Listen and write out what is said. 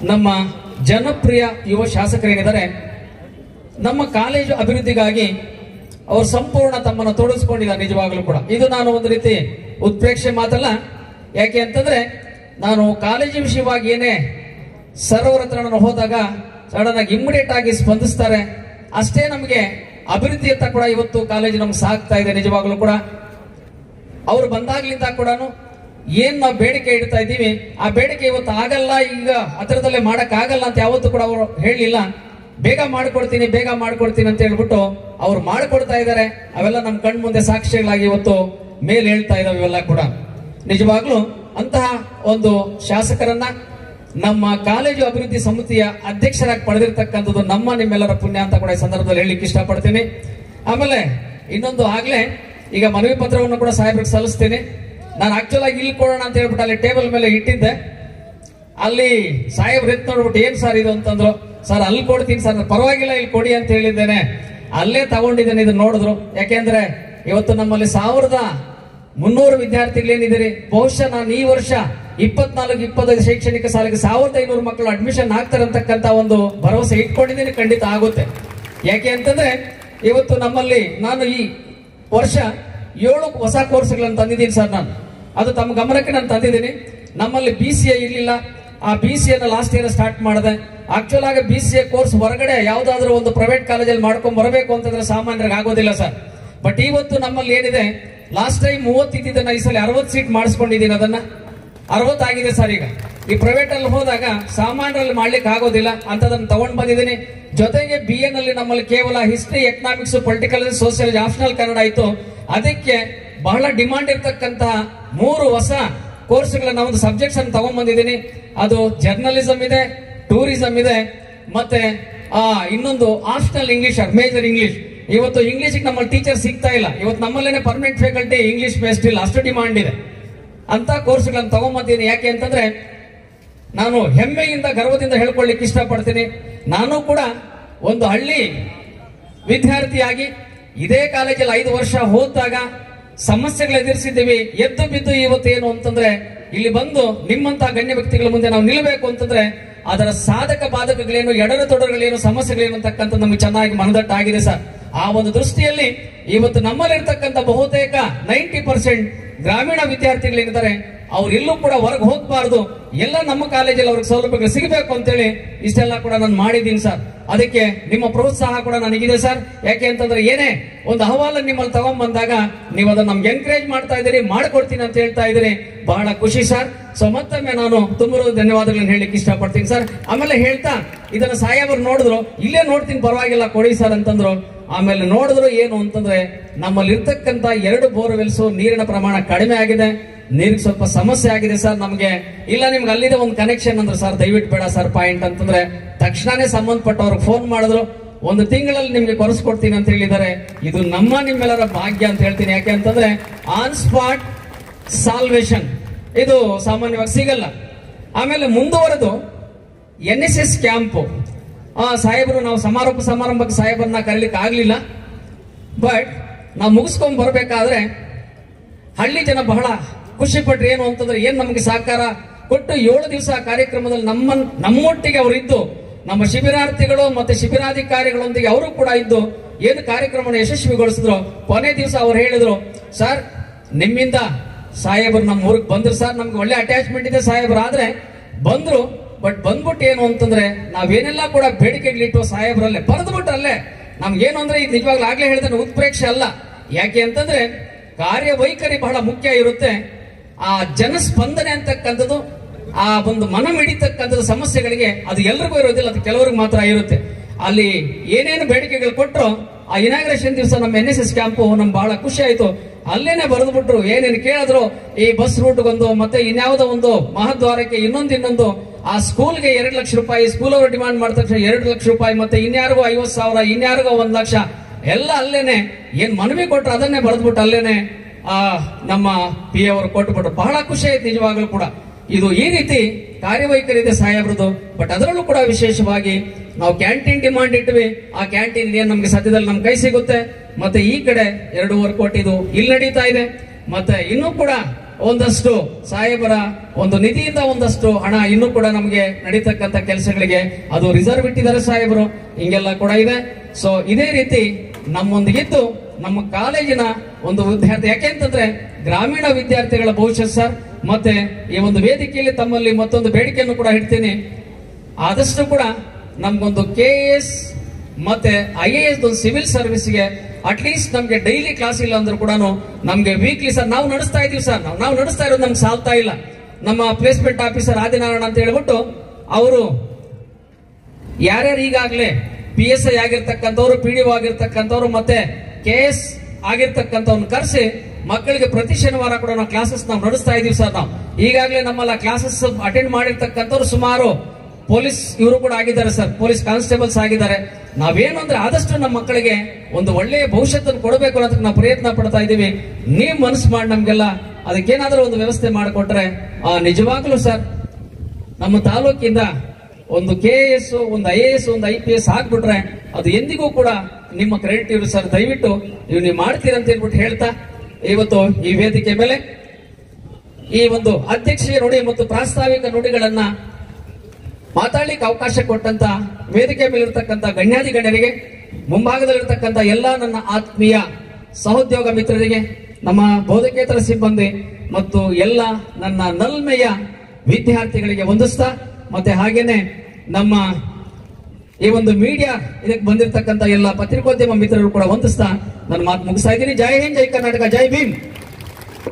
ನಮ್ಮ ಜನಪ್ರಿಯ ಯುವ ಶಾಸಕರೇನಿದ್ದಾರೆ ನಮ್ಮ ಕಾಲೇಜು ಅಭಿವೃದ್ಧಿಗಾಗಿ ಅವರು ಸಂಪೂರ್ಣ ತಮ್ಮನ್ನು ತೊಡಗಿಸ್ಕೊಂಡಿದ್ದಾರೆ ನಿಜವಾಗ್ಲೂ ಕೂಡ ಇದು ನಾನು ಒಂದು ರೀತಿ ಉತ್ಪ್ರೇಕ್ಷೆ ಮಾತಲ್ಲ ಯಾಕೆ ಅಂತಂದ್ರೆ ನಾನು ಕಾಲೇಜು ವಿಷಯವಾಗಿ ಏನೇ ಸರ್ ಅವ್ರ ಹತ್ರ ನಾನು ಹೋದಾಗ ಸಡನ್ ಆಗಿ ಇಮ್ಮಿಡಿಯೇಟ್ ಆಗಿ ಸ್ಪಂದಿಸ್ತಾರೆ ಅಷ್ಟೇ ನಮಗೆ ಅಭಿವೃದ್ಧಿಯತ್ತ ಕೂಡ ಇವತ್ತು ಕಾಲೇಜು ನಮ್ಗೆ ಸಾಕ್ತಾ ಇದೆ ನಿಜವಾಗ್ಲೂ ಕೂಡ ಅವ್ರು ಬಂದಾಗ್ಲಿಂದ ಕೂಡ ಏನ್ ನಾವು ಬೇಡಿಕೆ ಇಡ್ತಾ ಇದ್ದೀವಿ ಆ ಬೇಡಿಕೆ ಇವತ್ತು ಆಗಲ್ಲ ಈಗ ಹತ್ರದಲ್ಲೇ ಮಾಡಕ್ ಆಗಲ್ಲ ಅಂತ ಯಾವತ್ತೂ ಕೂಡ ಅವರು ಹೇಳಿಲ್ಲ ಬೇಗ ಮಾಡ್ಕೊಡ್ತೀನಿ ಬೇಗ ಮಾಡ್ಕೊಡ್ತೀನಿ ಅಂತ ಹೇಳ್ಬಿಟ್ಟು ಅವ್ರು ಮಾಡ್ಕೊಡ್ತಾ ಇದ್ದಾರೆ ಅವೆಲ್ಲ ನಮ್ಮ ಕಣ್ ಮುಂದೆ ಸಾಕ್ಷ್ಯಗಳಾಗಿ ಇವತ್ತು ಮೇಲ್ ಹೇಳ್ತಾ ಇದಾವೆ ಇವೆಲ್ಲ ಕೂಡ ನಿಜವಾಗ್ಲೂ ಅಂತಹ ಒಂದು ಶಾಸಕರನ್ನ ನಮ್ಮ ಕಾಲೇಜು ಅಭಿವೃದ್ಧಿ ಸಮಿತಿಯ ಅಧ್ಯಕ್ಷರಾಗಿ ಪಡೆದಿರ್ತಕ್ಕಂಥದ್ದು ನಮ್ಮ ನಿಮ್ಮೆಲ್ಲರ ಪುಣ್ಯ ಅಂತ ಕೂಡ ಈ ಸಂದರ್ಭದಲ್ಲಿ ಹೇಳಲಿಕ್ಕೆ ಇಷ್ಟಪಡ್ತೀನಿ ಆಮೇಲೆ ಇನ್ನೊಂದು ಆಗ್ಲೇ ಈಗ ಮನವಿ ಪತ್ರವನ್ನು ಕೂಡ ಸಾಹೇಬ್ರಿಗೆ ಸಲ್ಲಿಸ್ತೀನಿ ನಾನು ಆಕ್ಚುಲ್ ಆಗಿ ಇಲ್ಲಿ ಕೊಡೋಣ ಅಂತ ಹೇಳ್ಬಿಟ್ಟು ಅಲ್ಲಿ ಟೇಬಲ್ ಮೇಲೆ ಇಟ್ಟಿದ್ದೆ ಅಲ್ಲಿ ಸಾಹೇಬ್ರು ಎತ್ ನೋಡ್ಬಿಟ್ಟು ಏನ್ ಸರ್ ಇದು ಅಂತಂದ್ರು ಸರ್ ಅಲ್ಲಿ ಕೊಡ್ತೀನಿ ಸರ್ ಪರವಾಗಿಲ್ಲ ಇಲ್ಲಿ ಕೊಡಿ ಅಂತ ಹೇಳಿದ್ದೇನೆ ಅಲ್ಲೇ ತಗೊಂಡಿದ್ದೇನೆ ಇದನ್ನ ನೋಡಿದ್ರು ಯಾಕೆಂದ್ರೆ ಇವತ್ತು ನಮ್ಮಲ್ಲಿ ಸಾವಿರದ ಮುನ್ನೂರು ವಿದ್ಯಾರ್ಥಿಗಳೇನಿದ್ದೀರಿ ಬಹುಶಃ ನಾನು ಈ ವರ್ಷ ಇಪ್ಪತ್ನಾಲ್ಕು ಇಪ್ಪತ್ತೈದು ಶೈಕ್ಷಣಿಕ ಸಾಲಿಗೆ ಸಾವಿರದ ಐನೂರು ಮಕ್ಕಳು ಅಡ್ಮಿಷನ್ ಆಗ್ತಾರೆ ಅಂತಕ್ಕಂತ ಒಂದು ಭರವಸೆ ಇಟ್ಕೊಂಡಿದ್ದೀನಿ ಖಂಡಿತ ಆಗುತ್ತೆ ಯಾಕೆ ಅಂತಂದ್ರೆ ಇವತ್ತು ನಮ್ಮಲ್ಲಿ ನಾನು ಈ ವರ್ಷ ಏಳು ಹೊಸ ಕೋರ್ಸ್ಗಳನ್ನು ತಂದಿದ್ದೀನಿ ಸರ್ ನಾನು ಅದು ತಮ್ಮ ಗಮನಕ್ಕೆ ನಾನು ತಂದಿದ್ದೀನಿ ನಮ್ಮಲ್ಲಿ ಬಿ ಸಿ ಎ ಇರಲಿಲ್ಲ ಆ ಬಿ ಸಿ ಎನ ಲಾಸ್ಟ್ ಇಯರ್ ಸ್ಟಾರ್ಟ್ ಮಾಡಿದೆ ಆಕ್ಚುಲ್ ಆಗಿ ಬಿ ಸಿ ಎ ಕೋರ್ಸ್ ಹೊರಗಡೆ ಯಾವ್ದಾದ್ರು ಒಂದು ಪ್ರೈವೇಟ್ ಕಾಲೇಜಲ್ಲಿ ಮಾಡ್ಕೊಂಡ್ ಬರಬೇಕು ಅಂತಂದ್ರೆ ಸಾಮಾನ್ಯರಿಗೆ ಆಗೋದಿಲ್ಲ ಸರ್ ಬಟ್ ಇವತ್ತು ನಮ್ಮಲ್ಲಿ ಏನಿದೆ ಲಾಸ್ಟ್ ಟೈಮ್ ಮೂವತ್ತಿದ್ದನ್ನ ಈ ಸಲ ಅರವತ್ತು ಸೀಟ್ ಮಾಡಿಸ್ಕೊಂಡಿದ್ದೀನಿ ಅದನ್ನ ಅರವತ್ತಾಗಿದೆ ಸರ್ ಈಗ ಈ ಪ್ರೈವೇಟ್ ಅಲ್ಲಿ ಹೋದಾಗ ಸಾಮಾನ್ಯರಲ್ಲಿ ಮಾಡ್ಲಿಕ್ಕೆ ಆಗೋದಿಲ್ಲ ಅಂತದನ್ನ ತಗೊಂಡ್ ಬಂದಿದ್ದೀನಿ ಜೊತೆಗೆ ಬಿ ಎ ನಲ್ಲಿ ನಮ್ಮಲ್ಲಿ ಕೇವಲ history economics political social optional Kannada ಇತ್ತು ಅದಕ್ಕೆ ಬಹಳ ಡಿಮಾಂಡ್ ಇರ್ತಕ್ಕಂತಹ ಮೂರು ಹೊಸ ಕೋರ್ಸ್ಗಳನ್ನ ಒಂದು ಸಬ್ಜೆಕ್ಟ್ಸ್ ಅನ್ನು ತಗೊಂಡ್ ಬಂದಿದ್ದೀನಿ ಅದು ಜರ್ನಲಿಸಂ ಇದೆ ಟೂರಿಸಂ ಇದೆ ಮತ್ತೆ ಆ ಇನ್ನೊಂದು ಆಪ್ಷನಲ್ ಇಂಗ್ಲಿಷ್ ಮೇಜರ್ ಇಂಗ್ಲಿಷ್ ಇವತ್ತು ಇಂಗ್ಲಿಷ್ ನಮ್ಮಲ್ಲಿ ಟೀಚರ್ ಸಿಗ್ತಾ ಇಲ್ಲ ಇವತ್ತು ನಮ್ಮಲ್ಲೇನೆ ಪರ್ಮನೆಂಟ್ ಫ್ಯಾಕಲ್ಟಿ ಇಂಗ್ಲಿಷ್ ಬೇಸ್ಡ್ ಇಲ್ಲ ಅಷ್ಟು ಡಿಮಾಂಡ್ ಇದೆ ಅಂತ ಕೋರ್ಸ್ಗಳನ್ನು ತಗೊಂಬಂದಿದ್ದೀನಿ ಯಾಕೆ ಅಂತಂದ್ರೆ ನಾನು ಹೆಮ್ಮೆಯಿಂದ ಗರ್ವದಿಂದ ಹೇಳ್ಕೊಳ್ಳಿಕ್ಕೆ ಇಷ್ಟಪಡ್ತೀನಿ ನಾನು ಕೂಡ ಒಂದು ಹಳ್ಳಿ ವಿದ್ಯಾರ್ಥಿಯಾಗಿ ಇದೇ ಕಾಲೇಜಲ್ಲಿ ಐದು ವರ್ಷ ಹೋದಾಗ ಸಮಸ್ಯೆಗಳು ಎದುರಿಸಿದ್ದೀವಿ ಎದ್ದು ಬಿದ್ದು ಇವತ್ತೇನು ಅಂತಂದ್ರೆ ಇಲ್ಲಿ ಬಂದು ನಿಮ್ಮಂತ ಗಣ್ಯ ವ್ಯಕ್ತಿಗಳ ಮುಂದೆ ನಾವು ನಿಲ್ಲಬೇಕು ಅಂತಂದ್ರೆ ಅದರ ಸಾಧಕ ಬಾಧಕಗಳೇನು ಎಡರು ತೊಡರುಗಳೇನು ಸಮಸ್ಯೆಗಳೇನು ಅಂತಕ್ಕಂಥ ನಮಗೆ ಚೆನ್ನಾಗಿ ಮನದಟ್ಟಾಗಿದೆ ಸರ್ ಆ ಒಂದು ದೃಷ್ಟಿಯಲ್ಲಿ ಇವತ್ತು ನಮ್ಮಲ್ಲಿರ್ತಕ್ಕಂಥ ಬಹುತೇಕ ನೈಂಟಿ ಪರ್ಸೆಂಟ್ ಗ್ರಾಮೀಣ ವಿದ್ಯಾರ್ಥಿಗಳೇನಿದ್ದಾರೆ ಅವ್ರೆಲ್ಲೂ ಕೂಡ ಹೊರಗೆ ಹೋಗ್ಬಾರ್ದು ಎಲ್ಲ ನಮ್ಮ ಕಾಲೇಜಲ್ಲಿ ಅವ್ರಿಗೆ ಸೌಲಭ್ಯಗಳು ಸಿಗಬೇಕು ಅಂತೇಳಿ ಇಷ್ಟೆಲ್ಲ ಕೂಡ ನಾನು ಮಾಡಿದ್ದೀನಿ ಸರ್ ಅದಕ್ಕೆ ನಿಮ್ಮ ಪ್ರೋತ್ಸಾಹ ಕೂಡ ನನಗಿದೆ ಸರ್ ಯಾಕೆ ಅಂತಂದ್ರೆ ಏನೇ ಒಂದು ಅಹವಾಲ ನಿಮ್ಮಲ್ಲಿ ತಗೊಂಡ್ ಬಂದಾಗ ನೀವು ಅದನ್ನ ನಮ್ಗೆ ಎನ್ಕರೇಜ್ ಮಾಡ್ತಾ ಇದ್ದೀರಿ ಮಾಡ್ಕೊಡ್ತೀನಿ ಅಂತ ಹೇಳ್ತಾ ಇದ್ದೀರಿ ಬಹಳ ಖುಷಿ ಸರ್ ಸೊ ಮತ್ತೊಮ್ಮೆ ನಾನು ತುಂಬ ಧನ್ಯವಾದಗಳನ್ನ ಹೇಳಲಿಕ್ಕೆ ಇಷ್ಟಪಡ್ತೀನಿ ಸರ್ ಆಮೇಲೆ ಹೇಳ್ತಾ ಇದನ್ನ ಸಾಹೇಬರು ನೋಡಿದ್ರು ಇಲ್ಲೇ ನೋಡ್ತೀನಿ ಪರವಾಗಿಲ್ಲ ಕೊಡಿ ಸರ್ ಅಂತಂದ್ರು ಆಮೇಲೆ ನೋಡಿದ್ರು ಏನು ಅಂತಂದ್ರೆ ನಮ್ಮಲ್ಲಿ ಇರ್ತಕ್ಕಂತ ಎರಡು ಬೋರ್ವೆಲ್ಸ್ ನೀರಿನ ಪ್ರಮಾಣ ಕಡಿಮೆ ಆಗಿದೆ ನೀರಿಗೆ ಸ್ವಲ್ಪ ಸಮಸ್ಯೆ ಆಗಿದೆ ಸರ್ ನಮಗೆ ಇಲ್ಲ ನಿಮ್ಗೆ ಅಲ್ಲಿದೆ ಒಂದು ಕನೆಕ್ಷನ್ ಅಂದ್ರೆ ಸರ್ ದಯವಿಟ್ಟು ಬೇಡ ಸರ್ ಪಾಯಿಂಟ್ ಅಂತಂದ್ರೆ ತಕ್ಷಣನೇ ಸಂಬಂಧಪಟ್ಟವ್ರಿಗೆ ಫೋನ್ ಮಾಡಿದ್ರು ಒಂದು ತಿಂಗಳಲ್ಲಿ ನಿಮ್ಗೆ ಕೊಡಿಸ್ಕೊಡ್ತೀನಿ ಅಂತ ಹೇಳಿದ್ದಾರೆ ಇದು ನಮ್ಮ ನಿಮ್ಮೆಲ್ಲರ ಭಾಗ್ಯ ಅಂತ ಹೇಳ್ತೀನಿ ಯಾಕೆ ಅಂತಂದ್ರೆ ಆನ್ ಸ್ಪಾಟ್ ಸಾಲ್ವೇಶನ್ ಇದು ಸಾಮಾನ್ಯವಾಗಿ ಸಿಗಲ್ಲ ಆಮೇಲೆ ಮುಂದುವರೆದು ಎನ್ ಎಸ್ ಎಸ್ ಕ್ಯಾಂಪು ಆ ಸಾಹೇಬರು ನಾವು ಸಮಾರೋಪ ಸಮಾರಂಭಕ್ಕೆ ಸಾಹೇಬರನ್ನ ಕರೀಲಿಕ್ಕೆ ಆಗ್ಲಿಲ್ಲ ಬಟ್ ನಾವು ಮುಗಿಸ್ಕೊಂಡ್ ಬರ್ಬೇಕಾದ್ರೆ ಹಳ್ಳಿ ಜನ ಬಹಳ ಖುಷಿ ಪಟ್ರು ಏನು ಅಂತಂದ್ರೆ ಏನ್ ನಮಗೆ ಸಹಕಾರ ಕೊಟ್ಟು ಏಳು ದಿವಸ ಕಾರ್ಯಕ್ರಮದಲ್ಲಿ ನಮ್ಮ ನಮ್ಮೊಟ್ಟಿಗೆ ಅವರು ಇದ್ದು ನಮ್ಮ ಶಿಬಿರಾರ್ಥಿಗಳು ಮತ್ತೆ ಶಿಬಿರಾಧಿಕಾರಿಗಳೊಂದಿಗೆ ಅವರು ಕೂಡ ಇದ್ದು ಏನು ಕಾರ್ಯಕ್ರಮವನ್ನು ಯಶಸ್ವಿಗೊಳಿಸಿದ್ರು ಕೊನೆ ದಿವಸ ಅವ್ರು ಹೇಳಿದ್ರು ಸರ್ ನಿಮ್ಮಿಂದ ಸಾಹೇಬರು ನಮ್ಮ ಊರಿಗೆ ಬಂದ್ರು ಸರ್ ನಮ್ಗೆ ಒಳ್ಳೆ ಅಟ್ಯಾಚ್ಮೆಂಟ್ ಇದೆ ಸಾಹೇಬರು ಆದ್ರೆ ಬಂದ್ರು ಬಟ್ ಬಂದ್ಬಿಟ್ಟು ಏನು ಅಂತಂದ್ರೆ ನಾವೇನೆಲ್ಲ ಕೂಡ ಬೇಡಿಕೆಗಳಿಟ್ಟು ಸಾಹೇಬರಲ್ಲೇ ಬರೆದ್ಬಿಟ್ರಲ್ಲೇ ನಮ್ಗೇನು ಅಂದ್ರೆ ಇದು ನಿಜವಾಗ್ಲೂ ಆಗ್ಲೇ ಹೇಳಿದ್ರೆ ಉತ್ಪ್ರೇಕ್ಷೆ ಅಲ್ಲ ಯಾಕೆ ಅಂತಂದ್ರೆ ಕಾರ್ಯವೈಖರಿ ಬಹಳ ಮುಖ್ಯ ಇರುತ್ತೆ ಆ ಜನಸ್ಪಂದನೆ ಅಂತಕ್ಕಂಥದ್ದು ಆ ಒಂದು ಮನ ಮಿಡಿತಕ್ಕಂಥದ್ದು ಸಮಸ್ಯೆಗಳಿಗೆ ಅದು ಎಲ್ರಿಗೂ ಇರೋದಿಲ್ಲ ಅದು ಕೆಲವರಿಗೆ ಮಾತ್ರ ಇರುತ್ತೆ ಅಲ್ಲಿ ಏನೇನು ಬೇಡಿಕೆಗಳು ಕೊಟ್ಟರು ಆ ಇನಾಗ್ರೇಷನ್ ದಿವಸ ನಮ್ಮ ಎನ್ ಎಸ್ ಎಸ್ ಕ್ಯಾಂಪು ನಮ್ಗೆ ಬಹಳ ಖುಷಿ ಆಯ್ತು ಅಲ್ಲೇನೆ ಬರೆದ್ಬಿಟ್ರು ಏನೇನು ಕೇಳಿದ್ರು ಈ ಬಸ್ ರೂಟ್ಗೊಂದು ಮತ್ತೆ ಇನ್ಯಾವುದೋ ಒಂದು ಮಹದ್ವಾರಕ್ಕೆ ಇನ್ನೊಂದು ಇನ್ನೊಂದು ಆ ಸ್ಕೂಲ್ಗೆ ಎರಡು ಲಕ್ಷ ರೂಪಾಯಿ ಸ್ಕೂಲ್ ಅವರು ಡಿಮಾಂಡ್ ಮಾಡಿದ ತಕ್ಷಣ ಎರಡು ಲಕ್ಷ ರೂಪಾಯಿ ಮತ್ತೆ ಇನ್ಯಾರಿಗೂ ಐವತ್ತು ಸಾವಿರ ಇನ್ಯಾರಿಗೋ ಒಂದ್ ಲಕ್ಷ ಎಲ್ಲ ಅಲ್ಲೇನೆ ಏನ್ ಮನವಿ ಕೊಟ್ರು ಅದನ್ನೇ ಬರೆದ್ಬಿಟ್ಟು ಅಲ್ಲೇನೆ ಆ ನಮ್ಮ ಪಿ ಅವರು ಕೊಟ್ಬಿಟ್ರು ಬಹಳ ಖುಷಿ ಆಯ್ತು ನಿಜವಾಗ್ಲೂ ಕೂಡ ಇದು ಈ ರೀತಿ ಕಾರ್ಯವೈಖರಿ ಇದೆ ಸಾಹೇಬ್ರದ್ದು ಬಟ್ ಅದರಲ್ಲೂ ಕೂಡ ವಿಶೇಷವಾಗಿ ನಾವು ಕ್ಯಾಂಟೀನ್ ಡಿಮಾಂಡ್ ಇಟ್ವಿ ಆ ಕ್ಯಾಂಟೀನ್ ಏನ್ ನಮ್ಗೆ ಸದ್ಯದಲ್ಲಿ ನಮ್ ಕೈ ಸಿಗುತ್ತೆ ಮತ್ತೆ ಈ ಕಡೆ ಎರಡೂವರೆ ಕೋಟಿ ಇದು ಇಲ್ಲಿ ನಡೀತಾ ಇದೆ ಮತ್ತೆ ಇನ್ನೂ ಕೂಡ ಒಂದಷ್ಟು ಸಾಹೇಬರ ಒಂದು ನಿಧಿಯಿಂದ ಒಂದಷ್ಟು ಹಣ ಇನ್ನೂ ಕೂಡ ನಮಗೆ ನಡೀತಕ್ಕಂತ ಕೆಲಸಗಳಿಗೆ ಅದು ರಿಸರ್ವ್ ಇಟ್ಟಿದ್ದಾರೆ ಸಾಹೇಬರು ಹಿಂಗೆಲ್ಲ ಕೂಡ ಇದೆ ಸೊ ಇದೇ ರೀತಿ ನಮ್ಮೊಂದಿಗಿದ್ದು ನಮ್ಮ ಕಾಲೇಜಿನ ಒಂದು ವಿದ್ಯಾರ್ಥಿ ಯಾಕೆಂತಂದ್ರೆ ಗ್ರಾಮೀಣ ವಿದ್ಯಾರ್ಥಿಗಳ ಭವಿಷ್ಯ ಸರ್ ಮತ್ತೆ ಈ ಒಂದು ವೇದಿಕೆಯಲ್ಲಿ ತಮ್ಮಲ್ಲಿ ಮತ್ತೊಂದು ಬೇಡಿಕೆಯನ್ನು ಕೂಡ ಇಡ್ತೀನಿ ಆದಷ್ಟು ಕೂಡ ನಮ್ಗೊಂದು ಕೆ ಎಸ್ ಮತ್ತೆ ಐ ಎ ಎಸ್ ಒಂದು ಸಿವಿಲ್ ಸರ್ವಿಸ್ಗೆ ಅಟ್ಲೀಸ್ಟ್ ನಮ್ಗೆ ಡೈಲಿ ಕ್ಲಾಸ್ ಇಲ್ಲ ಅಂದ್ರೂ ಕೂಡ ನಮ್ಗೆ ವೀಕ್ಲಿ ಸರ್ ನಾವು ನಡೆಸ್ತಾ ಇದೀವಿ ಸರ್ ನಾವು ನಾವು ನಡೆಸ್ತಾ ಇರೋದು ನಮ್ಗೆ ಸಾಲ್ತಾ ಇಲ್ಲ ನಮ್ಮ ಪ್ಲೇಸ್ಮೆಂಟ್ ಆಫೀಸರ್ ಆದಿನಾರಾಯಣ ಅಂತ ಹೇಳ್ಬಿಟ್ಟು ಅವರು ಯಾರ್ಯಾರು ಈಗಾಗಲೇ ಪಿ ಎಸ್ ಐ ಆಗಿರ್ತಕ್ಕಂಥವ್ರು ಪಿ ಡಿ ಒ ಆಗಿರ್ತಕ್ಕಂಥವ್ರು ಮತ್ತೆ ಕೆ ಎಸ್ ಆಗಿರ್ತಕ್ಕಂಥವ್ರನ್ನ ಕರೆಸಿ ಮಕ್ಕಳಿಗೆ ಪ್ರತಿ ಶನಿವಾರ ಕೂಡ ನಾವು ಕ್ಲಾಸಸ್ ನಾವು ನಡೆಸ್ತಾ ಇದೀವಿ ಸರ್ ನಾವು ಈಗಾಗಲೇ ನಮ್ಮಲ್ಲ ಕ್ಲಾಸಸ್ ಅಟೆಂಡ್ ಮಾಡಿರ್ತಕ್ಕಂಥವ್ರು ಸುಮಾರು ಪೊಲೀಸ್ ಇವರು ಕೂಡ ಆಗಿದ್ದಾರೆ ಸರ್ ಪೊಲೀಸ್ ಕಾನ್ಸ್ಟೇಬಲ್ಸ್ ಆಗಿದ್ದಾರೆ ನಾವೇನು ಅಂದ್ರೆ ಆದಷ್ಟು ನಮ್ಮ ಮಕ್ಕಳಿಗೆ ಒಂದು ಒಳ್ಳೆಯ ಭವಿಷ್ಯತ್ತನ್ನು ಕೊಡಬೇಕು ಅನ್ನೋದಕ್ಕೆ ನಾವು ಪ್ರಯತ್ನ ಪಡ್ತಾ ಇದ್ದೀವಿ ನೀವು ಮನಸ್ಸು ಮಾಡಿ ನಮ್ಗೆಲ್ಲ ಅದಕ್ಕೇನಾದ್ರೂ ಒಂದು ವ್ಯವಸ್ಥೆ ಮಾಡಿಕೊಟ್ರೆ ಆ, ನಿಜವಾಗ್ಲೂ ಸರ್ ನಮ್ಮ ತಾಲೂಕಿಂದ ಒಂದು ಕೆ ಎಸ್ ಒಂದು ಐ ಎ ಎಸ್ ಒಂದು ಐ ಪಿ ಎಸ್ ಹಾಕ್ಬಿಟ್ರೆ ಅದು ಎಂದಿಗೂ ಕೂಡ ನಿಮ್ಮ ಕ್ರೆಡಿಟ್ ಇರು ಸರ್ ದಯವಿಟ್ಟು ನೀವು ನೀವು ಮಾಡ್ತೀರಂತ ಹೇಳ್ಬಿಟ್ಟು ಹೇಳ್ತಾ ಇವತ್ತು ಈ ವೇದಿಕೆ ಮೇಲೆ ಈ ಒಂದು ಅಧ್ಯಕ್ಷೀಯ ನುಡಿ ಮತ್ತು ಪ್ರಾಸ್ತಾವಿಕ ನುಡಿಗಳನ್ನ ಮಾತಾಡ್ಲಿಕ್ಕೆ ಅವಕಾಶ ಕೊಟ್ಟಂತ ವೇದಿಕೆ ಮೇಲಿರ್ತಕ್ಕಂಥ ಗಣ್ಯಾಧಿ ಗಣ್ಯರಿಗೆ ಮುಂಭಾಗದಲ್ಲಿರ್ತಕ್ಕಂಥ ಎಲ್ಲ ನನ್ನ ಆತ್ಮೀಯ ಸಹೋದ್ಯೋಗ ಮಿತ್ರರಿಗೆ ನಮ್ಮ ಬೋಧಕೇತರ ಸಿಬ್ಬಂದಿ ಮತ್ತು ಎಲ್ಲ ನನ್ನ ನಲ್ಮೆಯ ವಿದ್ಯಾರ್ಥಿಗಳಿಗೆ ವಂದಿಸ್ತಾ ಮತ್ತೆ ಹಾಗೇನೆ ನಮ್ಮ ಈ ಒಂದು ಮೀಡಿಯಾ ಇದಕ್ಕೆ ಬಂದಿರತಕ್ಕಂತ ಎಲ್ಲ ಪತ್ರಿಕೋದ್ಯಮ ಮಿತ್ರರು ಕೂಡ ವಂದಿಸ್ತಾ ನನ್ನ ಮಾತು ಮುಗಿಸ್ತಾ ಇದ್ದೀನಿ ಜೈ ಹಿಂದ್ ಜೈ ಕರ್ನಾಟಕ ಜೈ ಭೀಮ್